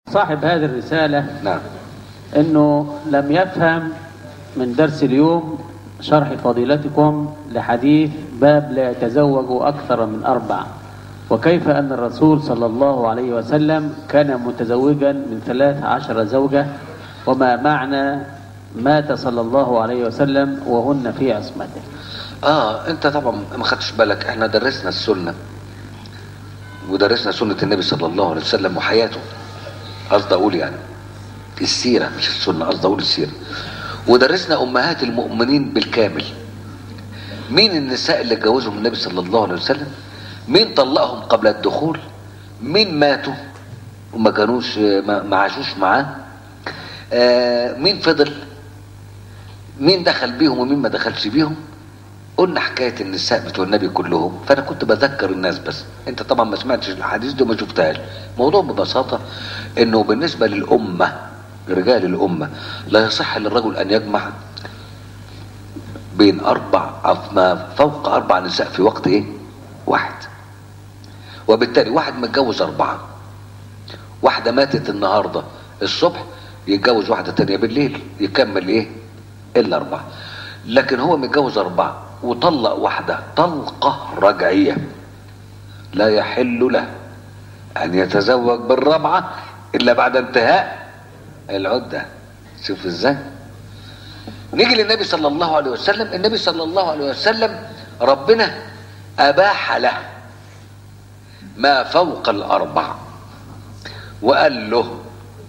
صاحب هذه الرسالة نعم أنه لم يفهم من درس اليوم شرح فضيلتكم لحديث باب لا يتزوج أكثر من أربع وكيف أن الرسول صلى الله عليه وسلم كان متزوجا من ثلاث عشر زوجة وما معنى مات صلى الله عليه وسلم وهن في عصمته اه انت طبعا ما خدتش بالك احنا درسنا السنه ودرسنا سنه النبي صلى الله عليه وسلم وحياته قصدي اقول يعني السيره مش السنه قصدي اقول السيره ودرسنا امهات المؤمنين بالكامل مين النساء اللي اتجوزهم النبي صلى الله عليه وسلم مين طلقهم قبل الدخول مين ماتوا وما كانوش ما ما عاشوش معاه آه مين فضل مين دخل بيهم ومين ما دخلش بيهم قلنا حكايه النساء بتوع النبي كلهم فانا كنت بذكر الناس بس انت طبعا ما سمعتش الحديث ده وما شفتهاش الموضوع ببساطه انه بالنسبه للامه رجال الامه لا يصح للرجل ان يجمع بين اربع أو ما فوق اربع نساء في وقت ايه واحد وبالتالي واحد متجوز اربعه واحده ماتت النهارده الصبح يتجوز واحده تانية بالليل يكمل ايه الا اربعه لكن هو متجوز اربعه وطلق واحده طلقه رجعيه لا يحل له ان يتزوج بالرابعه الا بعد انتهاء العده شوف ازاي نيجي للنبي صلى الله عليه وسلم النبي صلى الله عليه وسلم ربنا اباح له ما فوق الاربع وقال له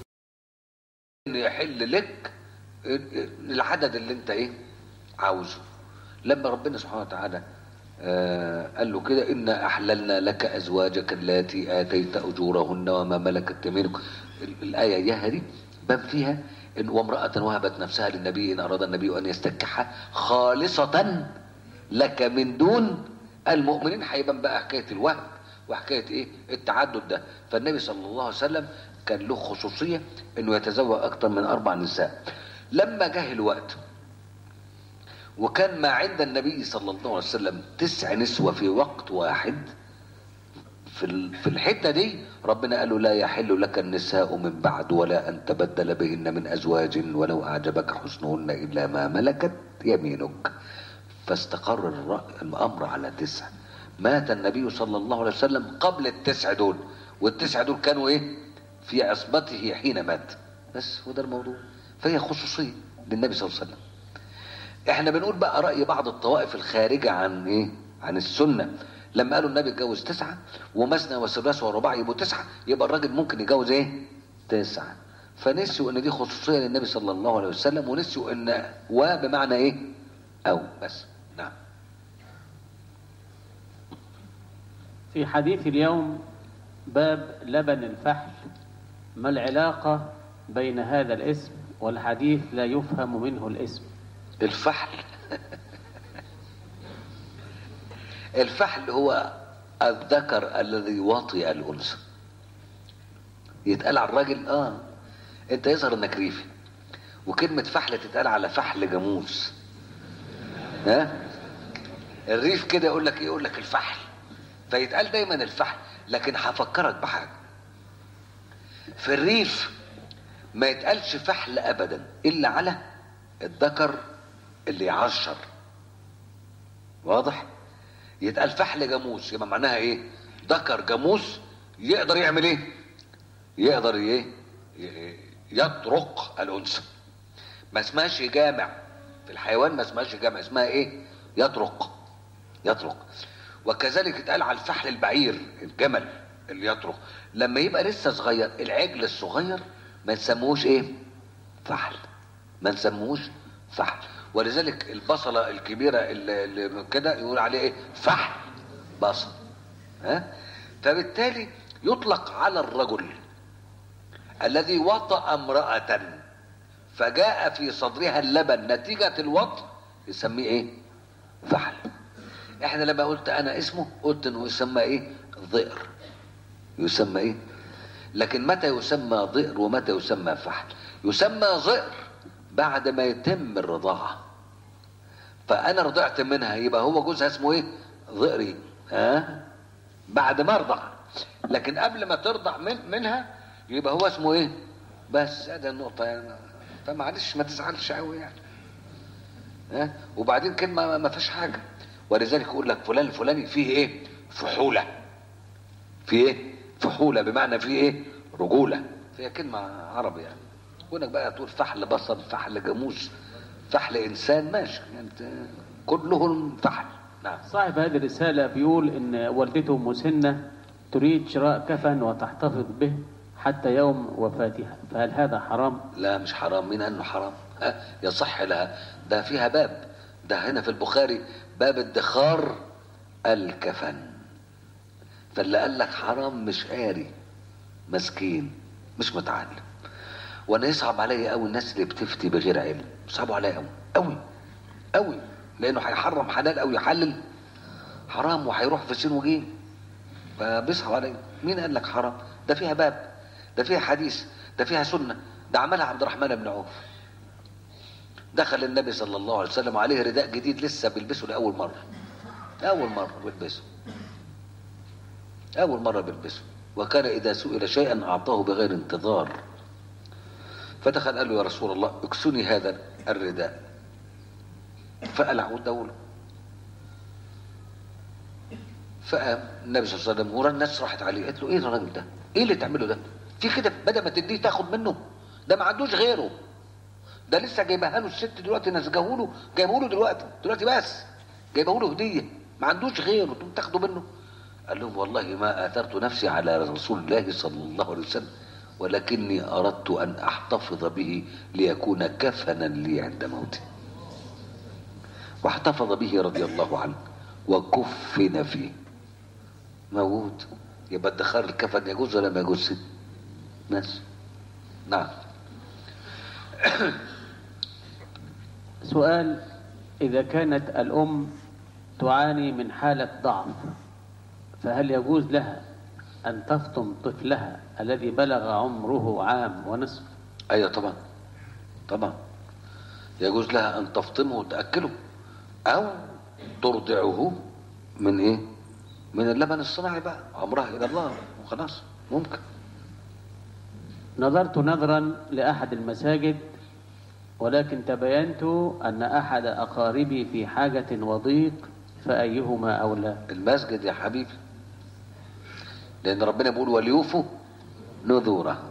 ان يحل لك العدد اللي انت ايه عاوزه لما ربنا سبحانه وتعالى آه قال له كده إنا أحللنا لك أزواجك التي آتيت أجورهن وما ملكت يمينك ال- الآية ياها دي باب فيها إن وامرأة وهبت نفسها للنبي إن أراد النبي أن يستنكحها خالصة لك من دون المؤمنين هيبان بقى حكاية الوهب وحكاية إيه التعدد ده فالنبي صلى الله عليه وسلم كان له خصوصية إنه يتزوج أكثر من أربع نساء لما جه الوقت وكان ما عند النبي صلى الله عليه وسلم تسع نسوة في وقت واحد في ال- في الحتة دي ربنا قال له لا يحل لك النساء من بعد ولا أن تبدل بهن من أزواج ولو أعجبك حسنهن إلا ما ملكت يمينك فاستقر الر- الأمر على تسع مات النبي صلى الله عليه وسلم قبل التسع دول والتسع دول كانوا ايه في عصمته حين مات بس وده الموضوع فهي خصوصية للنبي صلى الله عليه وسلم احنا بنقول بقى رأي بعض الطوائف الخارجة عن ايه عن السنة لما قالوا النبي اتجوز تسعة ومثنى وثلاث ورباع يبقوا تسعة يبقى الراجل ممكن يتجوز ايه تسعة فنسيوا ان دي خصوصية للنبي صلى الله عليه وسلم ونسيوا ان و بمعنى ايه او بس نعم في حديث اليوم باب لبن الفحل ما العلاقة بين هذا الاسم والحديث لا يفهم منه الاسم الفحل الفحل هو الذكر الذي وطئ الانثى يتقال على الراجل اه انت يظهر انك ريفي وكلمة فحل تتقال على فحل جاموس ها الريف كده يقول لك ايه يقول لك الفحل فيتقال دايما الفحل لكن هفكرك بحاجة في الريف ما يتقالش فحل ابدا الا على الذكر اللي يعشر واضح يتقال فحل جاموس يبقى معناها ايه ذكر جاموس يقدر يعمل ايه يقدر ايه ي- يطرق الانثى ما اسمهاش جامع في الحيوان ما اسمهاش جامع اسمها ايه يطرق يطرق وكذلك يتقال على الفحل البعير الجمل اللي يطرق لما يبقى لسه صغير العجل الصغير ما نسموهوش ايه فحل ما نسموهوش فحل ولذلك البصلة الكبيرة اللي اللي من كده يقول عليه ايه فحل بصل ها فبالتالي يطلق على الرجل الذي وطأ امرأة فجاء في صدرها اللبن نتيجة الوطء يسميه ايه فحل احنا لما قلت انا اسمه قلت انه يسمى ايه ضئر يسمى ايه لكن متى يسمى ضئر ومتى يسمى فحل يسمى ضئر بعد ما يتم الرضاعة فانا رضعت منها يبقى هو جوزها اسمه ايه ضئري ها بعد ما ارضع لكن قبل ما ترضع من منها يبقى هو اسمه ايه بس هذه النقطة يعني فمعلش ما تزعلش قوي يعني ها وبعدين كلمة ما فيهاش حاجة ولذلك يقول لك فلان الفلاني فيه ايه فحولة فيه ايه فحولة بمعنى فيه ايه رجولة هي كلمة عربي يعني كونك بقى تقول فحل بصر فحل جاموس فحل انسان ماشي يعني انت- كلهم فحل نعم صاحب هذه الرسالة بيقول إن والدته مسنة تريد شراء كفن وتحتفظ به حتى يوم وفاتها فهل هذا حرام؟ لا مش حرام مين قال انه حرام ها يصح لها ده فيها باب ده هنا في البخاري باب ادخار الكفن فاللي قال لك حرام مش قاري مسكين مش متعلم وانا يصعب عليا قوي الناس اللي بتفتي بغير علم يصعبوا عليا قوي قوي قوي لانه هيحرم حلال او يحلل حرام وهيروح في سين وجيم فبيصعب عليا مين قال لك حرام ده فيها باب ده فيها حديث ده فيها سنه ده عملها عبد الرحمن بن عوف دخل النبي صلى الله عليه وسلم عليه رداء جديد لسه بيلبسه لاول مره اول مره بيلبسه اول مره بيلبسه وكان اذا سئل شيئا اعطاه بغير انتظار فدخل قال له يا رسول الله اكسني هذا الرداء فقلعه ودوله فقام النبي صلى الله عليه وسلم ورا الناس راحت عليه قالت له ايه الراجل ده؟ ايه اللي تعمله ده؟ في كده بدل ما تديه تاخد منه ده ما عندوش غيره ده لسه جايبها له الست دلوقتي نسجه له جايبه له دلوقتي دلوقتي بس جايبه له هديه ما عندوش غيره تقوم تاخده منه قال لهم والله ما اثرت نفسي على رسول الله صلى الله عليه وسلم ولكني اردت ان احتفظ به ليكون كفنا لي عند موتي واحتفظ به رضي الله عنه وكفن فيه موجود يبقى ادخار الكفن يجوز ولا ما يجوز ناس نعم سؤال إذا كانت الأم تعاني من حالة ضعف فهل يجوز لها أن تفطم طفلها الذي بلغ عمره عام ونصف ايوه طبعا طبعا يجوز لها ان تفطمه وتاكله او ترضعه من ايه من اللبن الصناعي بقى امرها الى الله وخلاص ممكن نظرت نظرا لأحد المساجد ولكن تبينت أن أحد أقاربي في حاجة وضيق فأيهما أولى المسجد يا حبيبي لان ربنا بيقول وليوفوا نذوره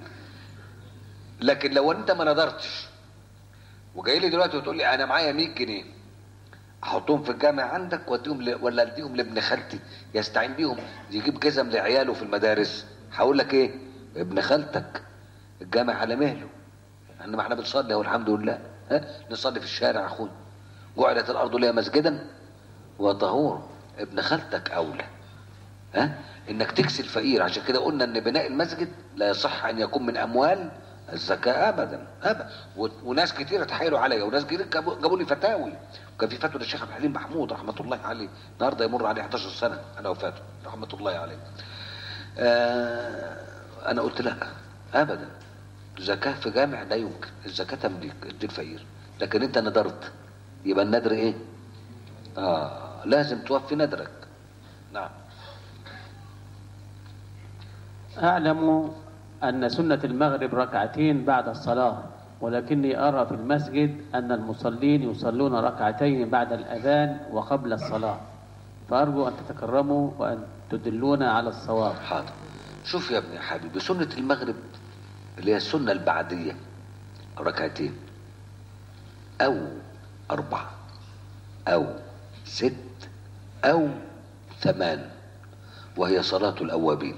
لكن لو انت ما نظرتش وجاي لي دلوقتي وتقول لي انا معايا 100 جنيه احطهم في الجامع عندك واديهم ل... ولا اديهم لابن خالتي يستعين بيهم يجيب جزم لعياله في المدارس هقول لك ايه ابن خالتك الجامع على مهله احنا ما احنا بنصلي والحمد لله ها نصلي في الشارع يا اخويا جعلت الارض لها مسجدا وطهور ابن خالتك اولى ها انك تكسي الفقير عشان كده قلنا ان بناء المسجد لا يصح ان يكون من اموال الزكاة ابدا ابدا و- وناس كتير اتحايلوا عليا وناس كتير جابوا جابوا لي فتاوي وكان في فتوى للشيخ عبد الحليم محمود رحمه الله عليه النهارده يمر عليه 11 سنه على وفاته رحمه الله عليه آه انا قلت لا ابدا زكاة في جامع لا يمكن الزكاة تمليك ادي الفقير لكن انت ندرت يبقى الندر ايه اه لازم توفي ندرك نعم أعلم أن سنة المغرب ركعتين بعد الصلاة ولكني أرى في المسجد أن المصلين يصلون ركعتين بعد الأذان وقبل الصلاة فأرجو أن تتكرموا وأن تدلونا على الصواب حاضر شوف يا ابني يا حبيبي سنة المغرب اللي هي السنة البعدية ركعتين أو أربعة أو ست أو ثمان وهي صلاة الأوابين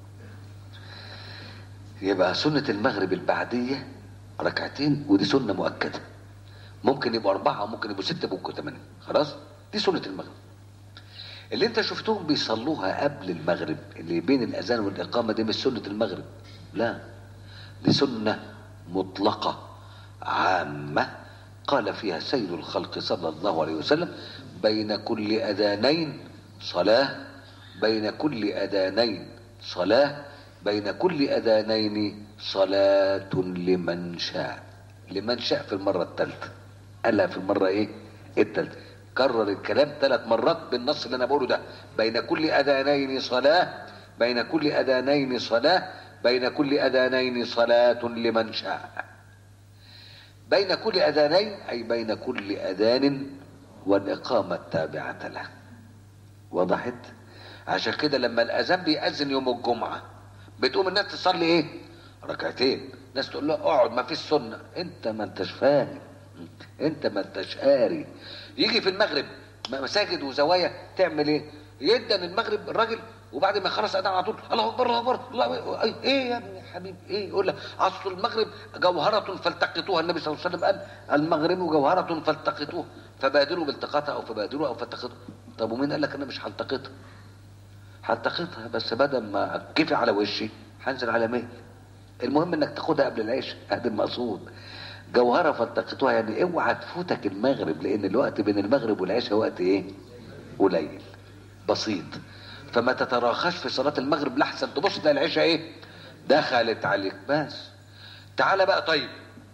يبقى سنة المغرب البعدية ركعتين ودي سنة مؤكدة ممكن يبقوا أربعة ممكن يبقوا ستة ممكن ثمانية خلاص دي سنة المغرب اللي انت شفتهم بيصلوها قبل المغرب اللي بين الاذان والاقامه دي مش سنه المغرب لا دي سنه مطلقه عامه قال فيها سيد الخلق صلى الله عليه وسلم بين كل اذانين صلاه بين كل اذانين صلاه بين كل اذانين صلاه لمن شاء لمن شاء في المره الثالثه قالها في المره ايه الثالثه كرر الكلام ثلاث مرات بالنص اللي انا بقوله ده بين كل اذانين صلاه بين كل اذانين صلاه بين كل اذانين صلاة لمن شاء بين كل اذانين اي بين كل اذان والاقامة التابعة له وضحت عشان كده لما الاذان بيأذن يوم الجمعة بتقوم الناس تصلي ايه ركعتين ناس تقول له اقعد ما فيش سنة انت ما انتش فاهم انت ما انتش قاري يجي في المغرب مساجد وزوايا تعمل ايه يدن المغرب الراجل وبعد ما يخلص اذان على طول الله اكبر الله اكبر الله ايه يا ابني يا حبيبي ايه يقول لك اصل المغرب جوهره فالتقطوها النبي صلى الله عليه وسلم قال المغرب جوهره فالتقطوها فبادروا بالتقاطها او فبادروا او فالتقطوا طب ومين قال لك انا مش هلتقطها هلتقطها بس بدل ما اتكفي على وشي هنزل على مهلي المهم انك تاخدها قبل العيش هذا المقصود جوهره فالتقطوها يعني اوعى تفوتك المغرب لان الوقت بين المغرب والعشاء وقت ايه قليل بسيط فما تتراخاش في صلاه المغرب لحسن تبص تلاقي العشاء ايه دخلت عليك بس تعالى بقى طيب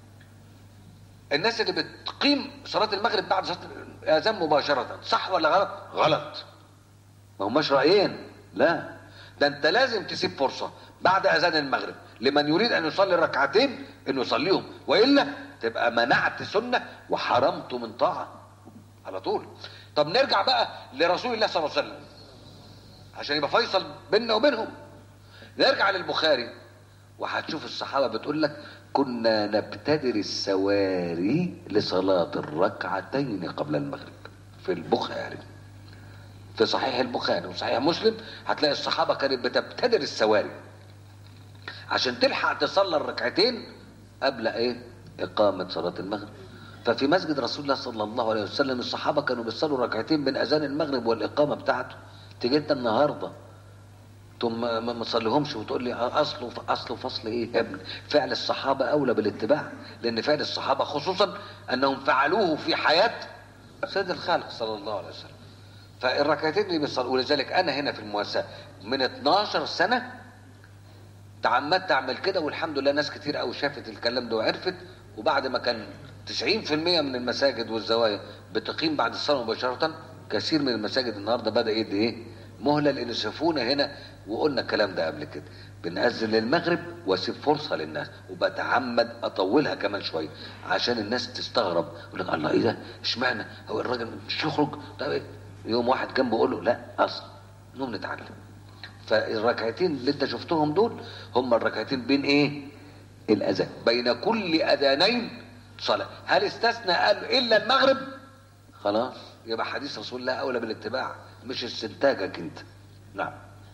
الناس اللي بتقيم صلاه المغرب بعد صلاه الاذان مباشره صح ولا غلط غلط ما هماش رايين لا ده انت لازم تسيب فرصه بعد اذان المغرب لمن يريد ان يصلي ركعتين انه يصليهم والا تبقى منعت سنه وحرمت من طاعه على طول طب نرجع بقى لرسول الله صلى الله عليه وسلم عشان يبقى فيصل بيننا وبينهم نرجع للبخاري وهتشوف الصحابه بتقول لك كنا نبتدر السواري لصلاه الركعتين قبل المغرب في البخاري في صحيح البخاري وصحيح مسلم هتلاقي الصحابه كانت بتبتدر السواري عشان تلحق تصلي الركعتين قبل ايه اقامه صلاه المغرب ففي مسجد رسول الله صلى الله عليه وسلم الصحابه كانوا بيصلوا ركعتين بين اذان المغرب والاقامه بتاعته تيجي انت النهارده ثم ما تصليهمش وتقول لي اصله اصله فصل ايه يا ابني فعل الصحابه اولى بالاتباع لان فعل الصحابه خصوصا انهم فعلوه في حياه سيد الخالق صلى الله عليه وسلم فالركعتين اللي بيصلوا ولذلك انا هنا في المؤسسه من 12 سنه تعمدت اعمل كده والحمد لله ناس كتير قوي شافت الكلام ده وعرفت وبعد ما كان 90% من المساجد والزوايا بتقيم بعد الصلاه مباشره كثير من المساجد النهارده بدا يدي ايه مهله لان شافونا هنا وقلنا الكلام ده قبل كده بنأذن للمغرب واسيب فرصه للناس وبتعمد اطولها كمان شويه عشان الناس تستغرب يقول لك الله ايه ده اشمعنى هو الراجل مش يخرج طب إيه؟ يوم واحد جنبه يقول له لا اصل نقوم نتعلم فالركعتين اللي انت شفتهم دول هم الركعتين بين ايه الاذان بين كل اذانين صلاه هل استثنى قال الا المغرب خلاص يبقى حديث رسول الله اولى بالاتباع مش استنتاجك انت نعم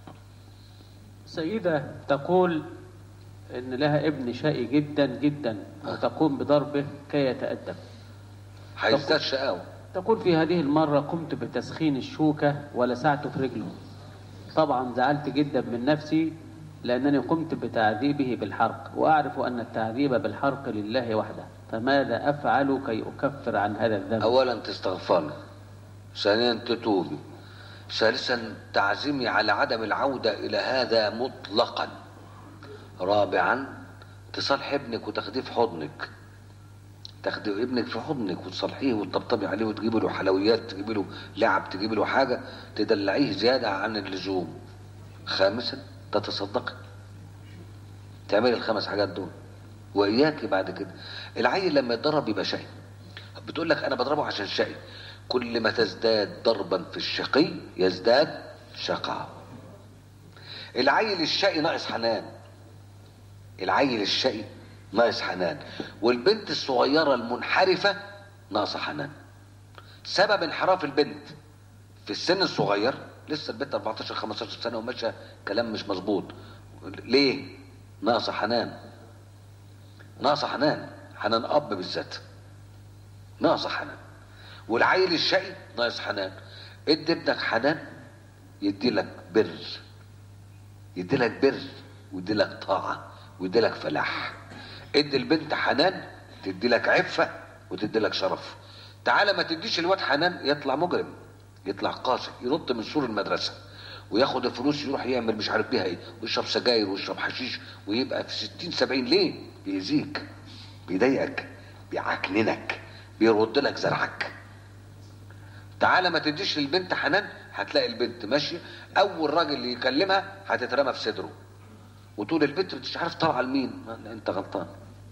سيدة تقول ان لها ابن شقي جدا جدا وتقوم بضربه كي يتأدب هيزداد شقاوه تقول في هذه المرة قمت بتسخين الشوكة ولسعت في رجله طبعا زعلت جدا من نفسي لأنني قمت بتعذيبه بالحرق وأعرف أن التعذيب بالحرق لله وحده فماذا أفعل كي أكفر عن هذا الذنب اولا تستغفري ثانيا تتوبي ثالثا تعزمي على عدم العوده الى هذا مطلقا رابعا تصالح ابنك وتاخديه في حضنك تاخدي ابنك في حضنك وتصالحيه وتطبطبي عليه وتجيبي له حلويات تجيبي له لعب تجيبي له حاجه تدلعيه زياده عن اللزوم خامسا تتصدقي تعملي الخمس حاجات دول واياكي بعد كده العيل لما يتضرب يبقى شقي بتقول لك انا بضربه عشان شقي كل ما تزداد ضربا في الشقي يزداد شقاء العيل الشقي ناقص حنان العيل الشقي ناقص حنان والبنت الصغيرة المنحرفة ناقصة حنان سبب انحراف البنت في السن الصغير لسه البنت 14 15 سنة وماشية كلام مش مظبوط ليه؟ ناقصة حنان ناقصة حنان حنان أب بالذات ناقصة حنان والعيل الشقي ناقص حنان ادي ابنك حنان يدي لك بر يدي لك بر ويدي لك طاعة ويدي لك فلاح ادي البنت حنان تدي لك عفة وتدي لك شرف تعالى ما تديش الواد حنان يطلع مجرم يطلع قاسي ينط من سور المدرسة وياخد الفلوس يروح يعمل مش عارف بيها ايه ويشرب سجاير ويشرب حشيش ويبقى في ستين سبعين ليه بيأذيك بيضايقك بيعكننك بيرد لك زرعك تعالى ما تديش للبنت حنان هتلاقي البنت ماشيه اول راجل اللي يكلمها هتترمى في صدره وتقول البنت مش عارف طالعه لمين انت غلطان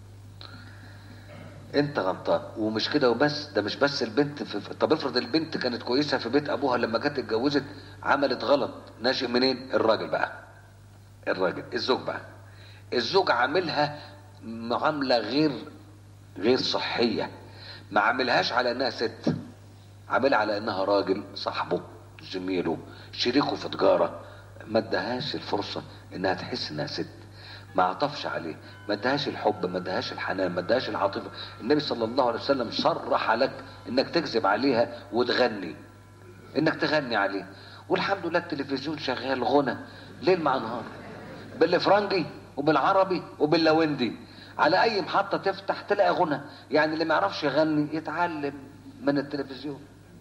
انت غلطان ومش كده وبس ده مش بس البنت في في- طب افرض البنت كانت كويسه في بيت ابوها لما جت اتجوزت عملت غلط ناشئ منين الراجل بقى الراجل الزوج بقى الزوج عاملها معامله غير غير صحيه ما عاملهاش على انها ست عاملها على انها راجل صاحبه زميله شريكه في تجاره ما ادهاش الفرصه انها تحس انها ست ما عطفش عليه ما ادهاش الحب ما ادهاش الحنان ما ادهاش العاطفه النبي صلى الله عليه وسلم صرح لك انك تكذب عليها وتغني انك تغني عليه والحمد لله التلفزيون شغال غنى ليل مع نهار بالافرنجي وبالعربي وباللوندي على اي محطه تفتح تلاقي غنى يعني اللي ما يعرفش يغني يتعلم من التلفزيون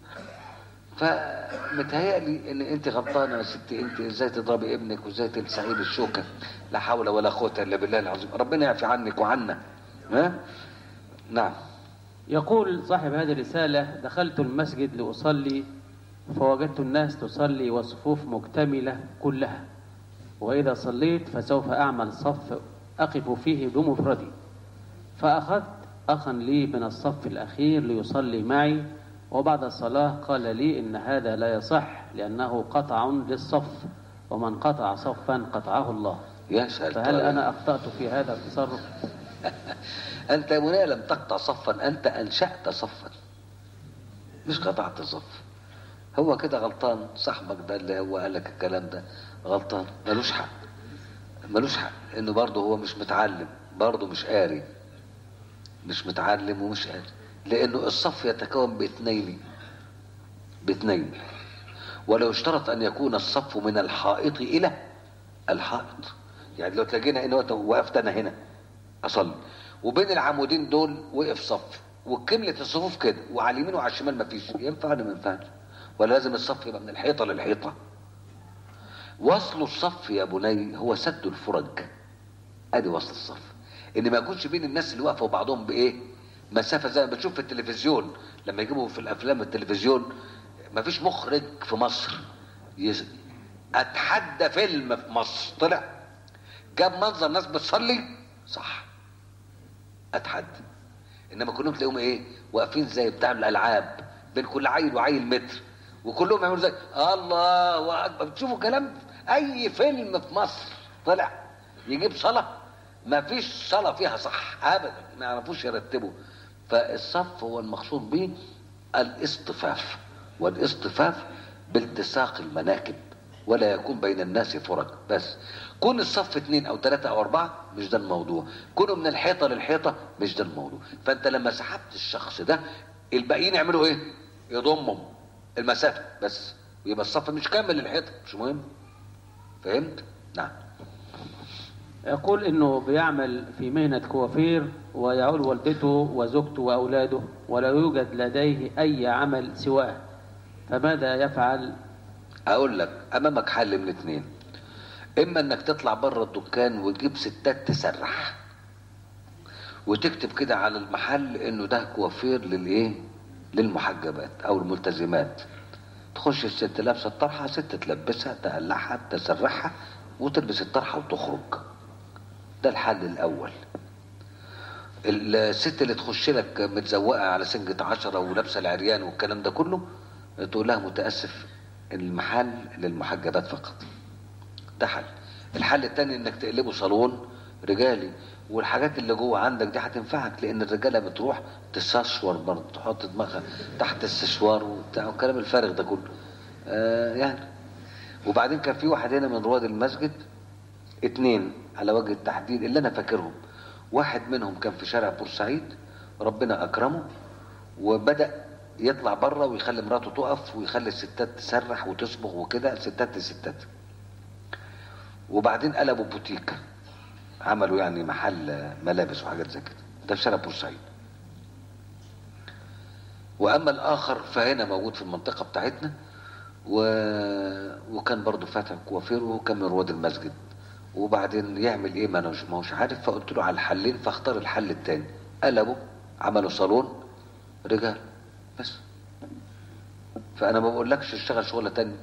فمتهيألي ان انت غلطانه يا ستي انت ازاي تضربي ابنك وازاي تلسعيه بالشوكه لا حول ولا قوه الا بالله العظيم ربنا يعفي عنك وعنا ها نعم يقول صاحب هذه الرسالة دخلت المسجد لأصلي فوجدت الناس تصلي والصفوف مكتملة كلها وإذا صليت فسوف أعمل صف أقف فيه بمفردي فأخذت أخا لي من الصف الأخير ليصلي معي وبعد الصلاة قال لي إن هذا لا يصح لأنه قطع للصف ومن قطع صفا قطعه الله يا سأل فهل أنا أخطأت في هذا التصرف؟ انت يا منى لم تقطع صفا انت انشأت صفا مش قطعت صف هو كده غلطان صاحبك ده اللي هو قال لك الكلام ده غلطان ملوش حق ملوش حق انه برضه هو مش متعلم برضه مش قاري مش متعلم ومش قاري لانه الصف يتكون باثنين باثنين ولو اشترط ان يكون الصف من الحائط الى الحائط يعني لو تلاقينا ان وقفت انا هنا اصلي وبين العمودين دول وقف صف وكملت الصفوف كده وعلى اليمين وعلى الشمال مفيش ينفع ولا ما ينفعش ولا لازم الصف يبقى من الحيطه للحيطه وصل الصف يا بني هو سد الفرج ادي وصل الصف ان ما يكونش بين الناس اللي واقفه وبعضهم بايه مسافه زي ما بتشوف في التلفزيون لما يجيبوا في الافلام التلفزيون ما فيش مخرج في مصر يز... اتحدى فيلم في مصر طلع جاب منظر ناس بتصلي صح اتحدى انما كلهم تلاقيهم ايه واقفين زي بتاع الالعاب بين كل عيل وعيل متر وكلهم يعملوا زي الله اكبر بتشوفوا كلام اي فيلم في مصر طلع يجيب صلاه ما فيش صلاه فيها صح ابدا ما يعرفوش يرتبوا فالصف هو المقصود به الاصطفاف والاصطفاف بالتساق المناكب ولا يكون بين الناس فرج بس كون الصف اثنين او ثلاثة او اربعة مش ده الموضوع كونوا من الحيطة للحيطة مش ده الموضوع فانت لما سحبت الشخص ده الباقيين يعملوا ايه يضمهم المسافة بس يبقى الصف مش كامل للحيطة مش مهم فهمت نعم يقول انه بيعمل في مهنة كوافير ويعول والدته وزوجته واولاده ولا يوجد لديه اي عمل سواه فماذا يفعل اقول لك امامك حل من اتنين اما انك تطلع بره الدكان وتجيب ستات تسرح وتكتب كده على المحل انه ده كوافير للايه للمحجبات او الملتزمات تخش الست لابسه الطرحه ست تلبسها تقلعها تسرحها وتلبس الطرحه وتخرج ده الحل الاول الست اللي تخش لك متزوقه على سنجة عشرة ولابسه العريان والكلام ده كله تقول لها متاسف المحل للمحجبات فقط ده حل الحل التاني انك تقلبه صالون رجالي والحاجات اللي جوه عندك دي هتنفعك لان الرجاله بتروح تستشور برضه تحط دماغها تحت السشوار وبتاع والكلام الفارغ ده كله آه يعني وبعدين كان في واحد هنا من رواد المسجد اتنين على وجه التحديد اللي انا فاكرهم واحد منهم كان في شارع بورسعيد ربنا اكرمه وبدا يطلع بره ويخلي مراته تقف ويخلي الستات تسرح وتصبغ وكده ستات لستات وبعدين قلبوا بوتيك عملوا يعني محل ملابس وحاجات زي كده ده في شارع بورسعيد واما الاخر فهنا موجود في المنطقه بتاعتنا و... وكان برضه فاتح كوافير وكان من رواد المسجد وبعدين يعمل ايه ما انا مش ما هوش عارف فقلت له على الحلين فاختار الحل التاني قلبوا عملوا صالون رجال بس فانا ما بقولكش اشتغل شغله تانية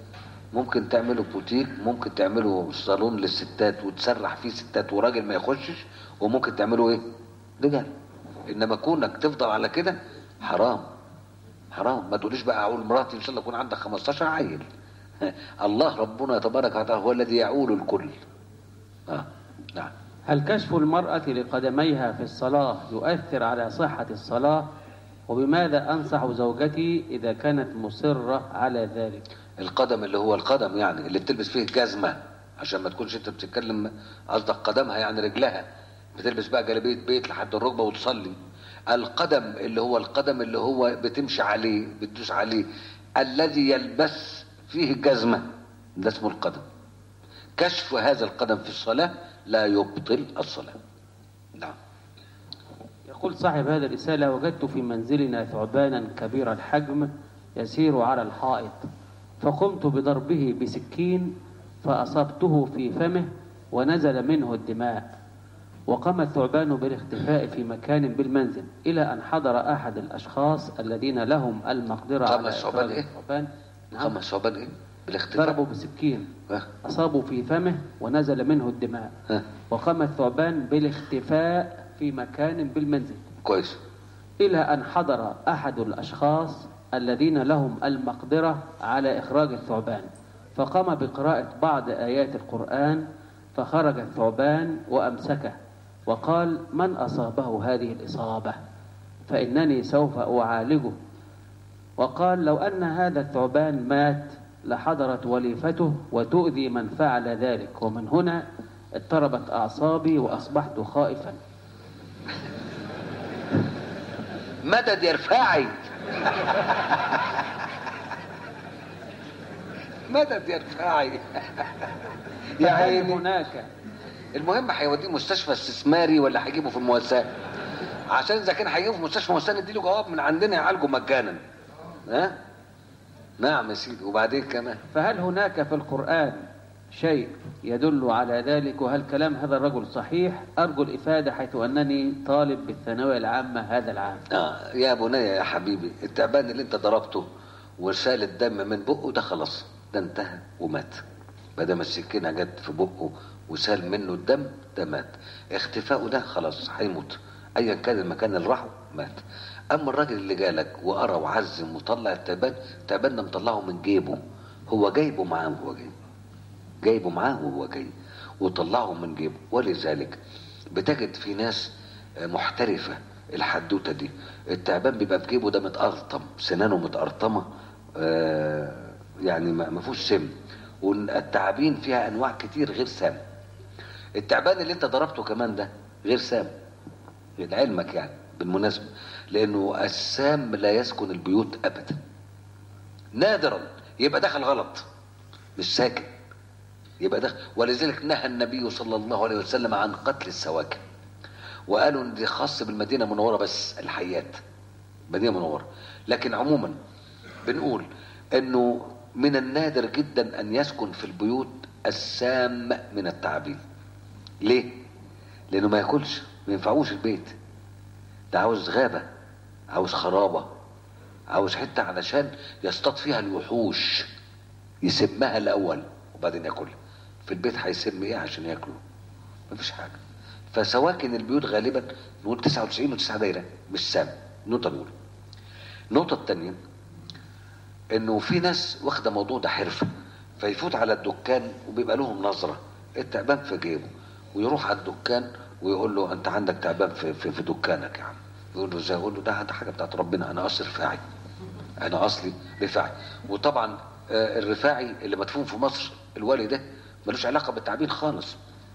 ممكن تعملوا بوتيك ممكن تعملوا صالون للستات وتسرح فيه ستات وراجل ما يخشش وممكن تعملوا ايه رجال انما كونك تفضل على كده حرام حرام ما تقوليش بقى اقول مراتي ان شاء الله يكون عندك 15 عيل الله ربنا تبارك وتعالى هو الذي يعول الكل اه نعم هل كشف المرأة لقدميها في الصلاة يؤثر على صحة الصلاة وبماذا أنصح زوجتي إذا كانت مصرة على ذلك القدم اللي هو القدم يعني اللي بتلبس فيه جزمة عشان ما تكونش انت بتتكلم قصدك قدمها يعني رجلها بتلبس بقى جلابية بيت لحد الركبة وتصلي القدم اللي هو القدم اللي هو بتمشي عليه بتدوس عليه الذي يلبس فيه الجزمة ده اسمه القدم كشف هذا القدم في الصلاة لا يبطل الصلاة نعم يقول صاحب هذه الرسالة وجدت في منزلنا ثعبانا كبير الحجم يسير على الحائط فقمت بضربه بسكين فأصبته في فمه ونزل منه الدماء وقام الثعبان بالاختفاء في مكان بالمنزل إلى أن حضر أحد الأشخاص الذين لهم المقدرة قام على الثعبان إخراج إيه؟ الثعبان نعم خمس ثعبان ايه بالاختفاء ضربوا بسكين ها؟ أصابوا في فمه ونزل منه الدماء ها؟ وقام الثعبان بالاختفاء في مكان بالمنزل كويس إلى أن حضر أحد الأشخاص الذين لهم المقدرة على إخراج الثعبان فقام بقراءة بعض آيات القرآن فخرج الثعبان وأمسكه وقال من أصابه هذه الإصابة فإنني سوف أعالجه وقال لو أن هذا الثعبان مات لحضرت وليفته وتؤذي من فعل ذلك ومن هنا اضطربت أعصابي وأصبحت خائفا مدد يا رفاعي مدد يا رفاعي يا فهل عيني هناك المهم هيوديه مستشفى استثماري ولا هيجيبه في المواساة عشان اذا كان هيجيبه في مستشفى مواساة نديله جواب من عندنا يعالجه مجانا ها نعم يا سيدي وبعدين كمان فهل هناك في القرآن شيء يدل على ذلك وهل كلام هذا الرجل صحيح أرجو الإفادة حيث أنني طالب بالثانوية العامة هذا العام آه يا بني يا حبيبي التعبان اللي انت ضربته وسال الدم من بقه ده خلاص ده انتهى ومات ما دام السكينه جت في بقه وسال منه الدم ده مات اختفاؤه ده خلاص هيموت ايا كان المكان اللي راحه مات اما الراجل اللي جالك وقرا وعزم وطلع التعبان التعبان ده مطلعه من جيبه هو جايبه معاه وهو جاي جايبه معاه وهو جاي وطلعه من جيبه ولذلك بتجد في ناس محترفة الحدوتة دي التعبان بيبقى في جيبه ده متقرطم سنانه متقرطمة آه، يعني ما ما فيهوش سم والتعابين فيها انواع كتير غير سام التعبان اللي انت ضربته كمان ده غير سام لعلمك يعني بالمناسبة لانه السام لا يسكن البيوت ابدا نادرا يبقى دخل غلط مش ساكن يبقى ده ولذلك نهى النبي صلى الله عليه وسلم عن قتل السواكن وقالوا ان دي خاص بالمدينه المنوره بس الحيات مدينه منوره لكن عموما بنقول انه من النادر جدا ان يسكن في البيوت السام من التعابين ليه لانه ما ياكلش ما ينفعوش البيت ده عاوز غابه عاوز خرابه عاوز حته علشان يصطاد فيها الوحوش يسمها الاول وبعدين ياكلها في البيت هيسم ايه عشان ياكله مفيش حاجه فسواكن البيوت غالبا نقول 99 و9 دايره مش سام النقطه الاولى النقطه الثانيه انه في ناس واخده الموضوع ده حرفه فيفوت على الدكان وبيبقى لهم نظره التعبان في جيبه ويروح على الدكان ويقول له انت عندك تعبان في, في, في دكانك يا عم يقول له ازاي يقول له ده ده حاجه بتاعت ربنا انا اصل رفاعي انا اصلي رفاعي وطبعا آه، الرفاعي اللي مدفون في مصر الوالي ده ملوش علاقه بالتعبين خالص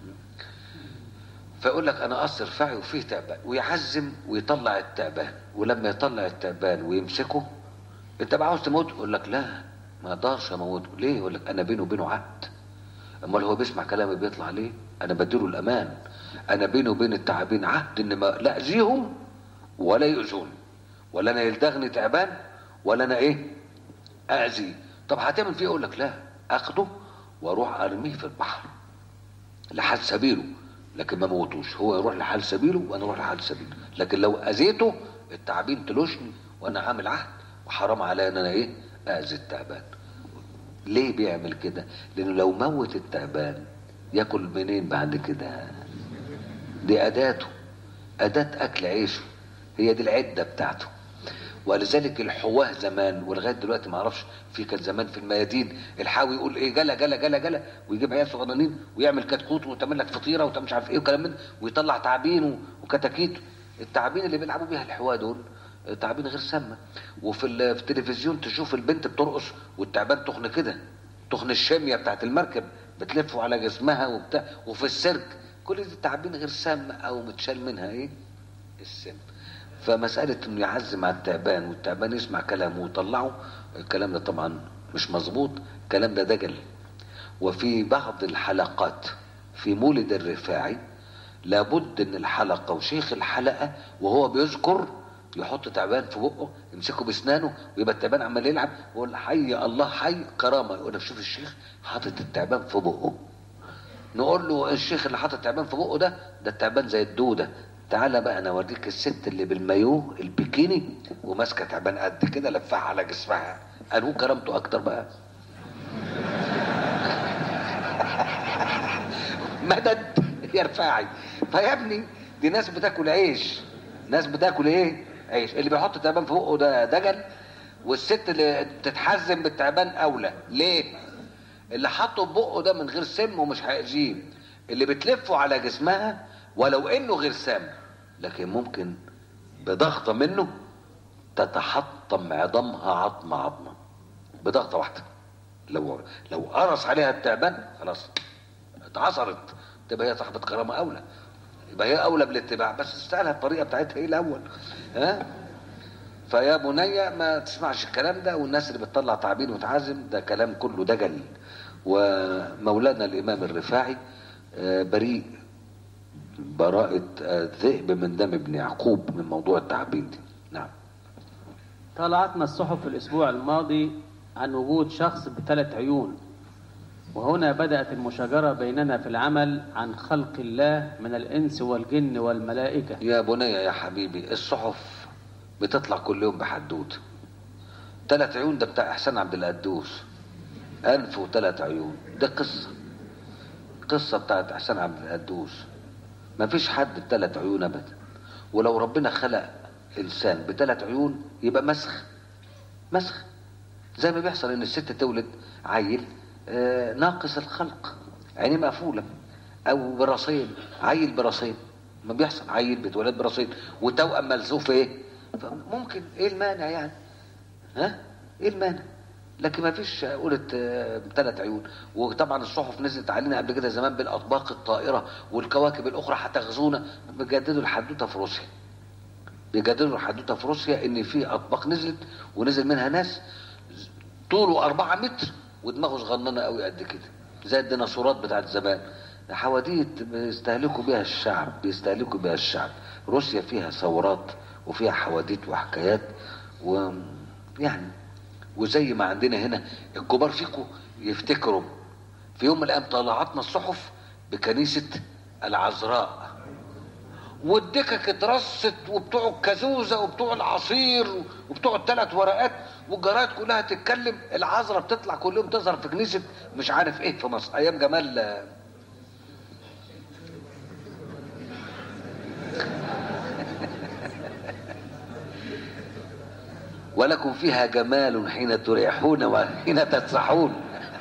فيقول لك انا اصل رفاعي وفيه تعبان ويعزم ويطلع التعبان ولما يطلع التعبان ويمسكه انت بقى عاوز تموت يقول لك لا ما اقدرش اموته ليه يقول لك انا بيني وبينه عهد امال هو بيسمع كلامي بيطلع ليه انا بديله الامان انا بيني وبين التعابين عهد ان ما لا اذيهم ولا يؤذوني ولا انا يلدغني تعبان ولا انا ايه اذي طب هتعمل فيه اقول لك لا اخده واروح ارميه في البحر لحال سبيله لكن ما موتوش هو يروح لحال سبيله وانا اروح لحال سبيله لكن لو اذيته التعابين تلوشني وانا عامل عهد وحرام عليا ان انا ايه اذي التعبان ليه بيعمل كده لانه لو موت التعبان ياكل منين بعد كده دي اداته اداة اكل عيشه هي دي العدة بتاعته ولذلك الحواه زمان ولغايه دلوقتي ما اعرفش في كان زمان في الميادين الحاوي يقول ايه جلا جلا جلا جلا ويجيب عيال صغننين ويعمل كتكوت وتعمل لك فطيره ومش عارف ايه وكلام من ده، ويطلع تعابين و- وكتاكيت التعابين اللي بيلعبوا بيها الحواه دول تعابين غير سامه وفي ال- في التلفزيون تشوف البنت بترقص والتعبان تخن كده تخن الشميه بتاعت المركب بتلفه على جسمها وبتاع وفي السيرك كل دي تعابين غير سامه او متشال منها ايه السم فمسألة انه يعزم على التعبان والتعبان يسمع كلامه ويطلعه الكلام ده طبعا مش مظبوط الكلام ده دجل وفي بعض الحلقات في مولد الرفاعي لابد ان الحلقة وشيخ الحلقة وهو بيذكر يحط تعبان في بقه يمسكه باسنانه ويبقى التعبان عمال يلعب ويقول حي الله حي كرامه يقول لك شوف الشيخ حاطط التعبان في بقه نقول له الشيخ اللي حاطط تعبان في بقه ده ده التعبان زي الدوده تعالى بقى انا اوريك الست اللي بالمايوه البيكيني وماسكه تعبان قد كده لفها على جسمها قالوا كرامته اكتر بقى مدد يا رفاعي فيا ابني دي ناس بتاكل عيش ناس بتاكل ايه عيش اللي بيحط تعبان في بقه ده دجل والست اللي بتتحزم بالتعبان اولى ليه اللي حطه في بقه ده من غير سم ومش هيأذيه اللي بتلفه على جسمها ولو انه غير سام لكن ممكن بضغطه منه تتحطم عظامها عظمه عظمه بضغطه واحده لو لو قرص عليها التعبان خلاص اتعصرت تبقى هي صاحبه كرامه اولى يبقى هي اولى بالاتباع بس تسالها الطريقه بتاعتها ايه الاول ها فيا بني ما تسمعش الكلام ده والناس اللي بتطلع تعابين وتعازم ده كلام كله دجل ومولانا الامام الرفاعي آه، بريء براءة آه، ذئب من دم ابن يعقوب من موضوع التعابين دي نعم طلعتنا الصحف في الأسبوع الماضي عن وجود شخص بثلاث عيون وهنا بدأت المشاجرة بيننا في العمل عن خلق الله من الإنس والجن والملائكة يا بني يا حبيبي الصحف بتطلع كل يوم بحدوت ثلاث عيون ده بتاع احسان عبد القدوس انف وثلاث عيون ده قصه قصه بتاعت احسان عبد القدوس ما فيش حد بثلاث عيون ابدا ولو ربنا خلق انسان بثلاث عيون يبقى مسخ مسخ زي ما بيحصل ان الست تولد عيل آه، ناقص الخلق عينيه مقفوله او براسين عيل براسين ما بيحصل عيل بيتولد براسين وتوأم ملزوف ايه فممكن ايه المانع يعني ها ايه المانع لكن ما فيش قولة ثلاث عيون وطبعا الصحف نزلت علينا قبل كده زمان بالاطباق الطائره والكواكب الاخرى هتغزونا بيجددوا الحدوته في روسيا بيجددوا الحدوته في روسيا ان في اطباق نزلت ونزل منها ناس طوله أربعة متر ودماغه صغننه قوي قد كده زي الديناصورات بتاعت زمان حواديت بيستهلكوا بيها الشعب بيستهلكوا بيها الشعب روسيا فيها ثورات وفيها حواديت وحكايات ويعني وزي ما عندنا هنا الكبار فيكم يفتكروا في يوم من الايام طلعتنا الصحف بكنيسه العذراء والدكك اترصت وبتوع الكازوزه وبتوع العصير وبتوع الثلاث ورقات والجرايد كلها تتكلم العذراء بتطلع كل يوم تظهر في كنيسه مش عارف ايه في مصر ايام جمال ولكم فيها جمال حين تريحون وحين تسرحون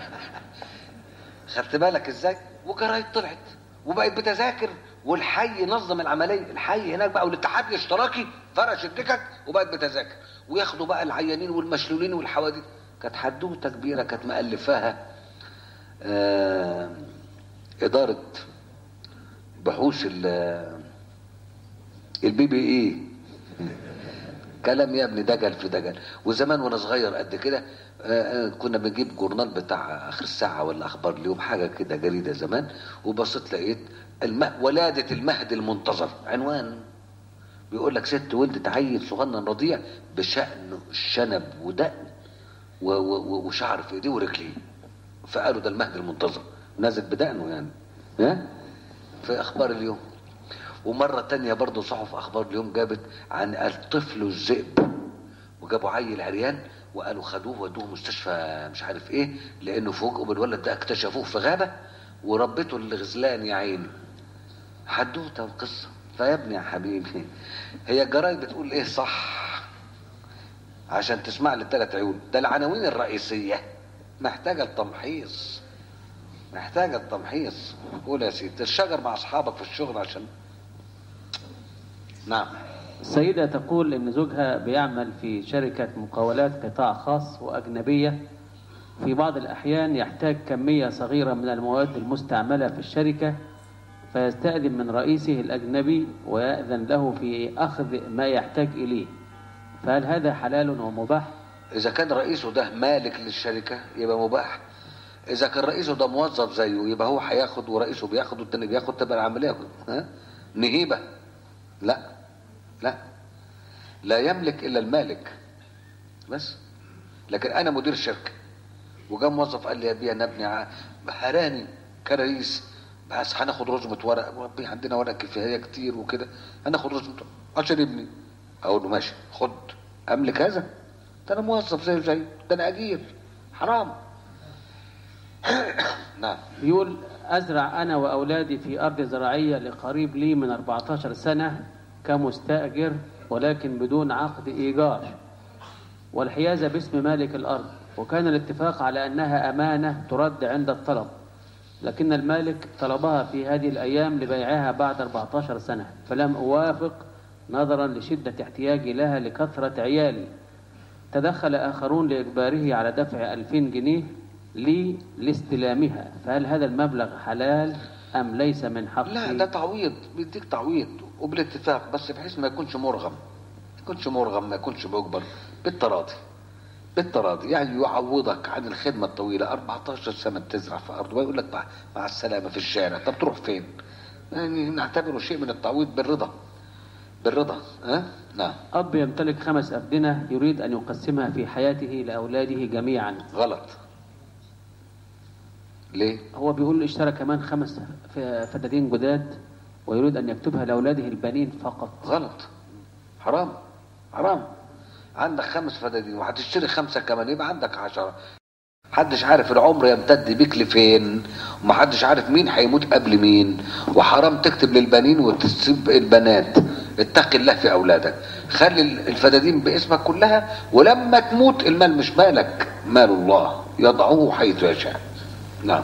خدت بالك ازاي وجرايد طلعت وبقت بتذاكر والحي نظم العمليه الحي هناك بقى والاتحاد الاشتراكي فرش الدكك وبقت بتذاكر وياخدوا بقى العيانين والمشلولين والحوادث كانت حدوته كبيره كانت مؤلفاها آه اداره بحوث البي بي اي كلام يا ابني دجل في دجل وزمان وانا صغير قد كده آه، آه، كنا بنجيب جورنال بتاع اخر الساعه ولا اخبار اليوم حاجه كده جريده زمان وبصيت لقيت الم... ولاده المهد المنتظر عنوان بيقول لك ست ولدت عيل صغنن رضيع بشأن شنب ودقن و... و... و- وشعر في ايديه ورجليه فقالوا ده المهد المنتظر نازل بدقنه يعني ها في اخبار اليوم ومرة تانية برضو صحف أخبار اليوم جابت عن الطفل الذئب وجابوا عيل عريان وقالوا خدوه ودوه مستشفى مش عارف ايه لانه فوجئوا بالولد ده اكتشفوه في غابه وربته الغزلان يا عيني حدوته وقصه فيا ابني يا حبيبي هي الجرايد بتقول ايه صح عشان تسمع لي الثلاث عيون ده العناوين الرئيسيه محتاجه التمحيص محتاجه التمحيص قول يا سيدي الشجر مع اصحابك في الشغل عشان نعم السيدة تقول إن زوجها بيعمل في شركة مقاولات قطاع خاص وأجنبية في بعض الأحيان يحتاج كمية صغيرة من المواد المستعملة في الشركة فيستأذن من رئيسه الأجنبي ويأذن له في أخذ ما يحتاج إليه فهل هذا حلال ومباح؟ اذا كان رئيسه ده مالك للشركه يبقى مباح اذا كان رئيسه ده موظف زيه يبقى هو هياخد ورئيسه بياخد والتاني بياخد تبقى العمليه ها نهيبه لا لا لا يملك الا المالك بس لكن انا مدير شركه وجا موظف قال لي يا بيه انا ابني ع- هراني كرئيس بس هناخد رزمه ورق ربي عندنا ورق كفايه كتير وكده هناخد رزمه ورق عشان ابني اقول له ماشي خد املك هذا ده انا موظف زيه زيه ده انا اجير حرام نعم يقول أزرع أنا وأولادي في أرض زراعية لقريب لي من 14 سنة كمستأجر ولكن بدون عقد إيجار والحيازة باسم مالك الأرض وكان الاتفاق على أنها أمانة ترد عند الطلب لكن المالك طلبها في هذه الأيام لبيعها بعد 14 سنة فلم أوافق نظرا لشدة احتياجي لها لكثرة عيالي تدخل آخرون لإجباره على دفع 2000 جنيه لي لاستلامها فهل هذا المبلغ حلال أم ليس من حقي لا ده تعويض بيديك تعويض وبالاتفاق بس بحيث ما يكونش مرغم ما يكونش مرغم ما يكونش مجبر بالتراضي بالتراضي يعني يعوضك عن الخدمة الطويلة 14 سنة تزرع في أرض ويقول لك مع, مع السلامة في الشارع طب تروح فين يعني نعتبره شيء من التعويض بالرضا بالرضا ها نعم أب يمتلك خمس أبدنة يريد أن يقسمها في حياته لأولاده جميعا غلط ليه هو بيقول اشترى كمان خمس ف- فدادين جداد ويريد أن يكتبها لأولاده البنين فقط غلط حرام حرام عندك خمس فدادين وهتشتري خمسة كمان يبقى عندك عشرة محدش عارف العمر يمتد بيك لفين ومحدش عارف مين هيموت قبل مين وحرام تكتب للبنين وتسيب البنات اتق الله في اولادك خلي الفدادين باسمك كلها ولما تموت المال مش مالك مال الله يضعه حيث يشاء نعم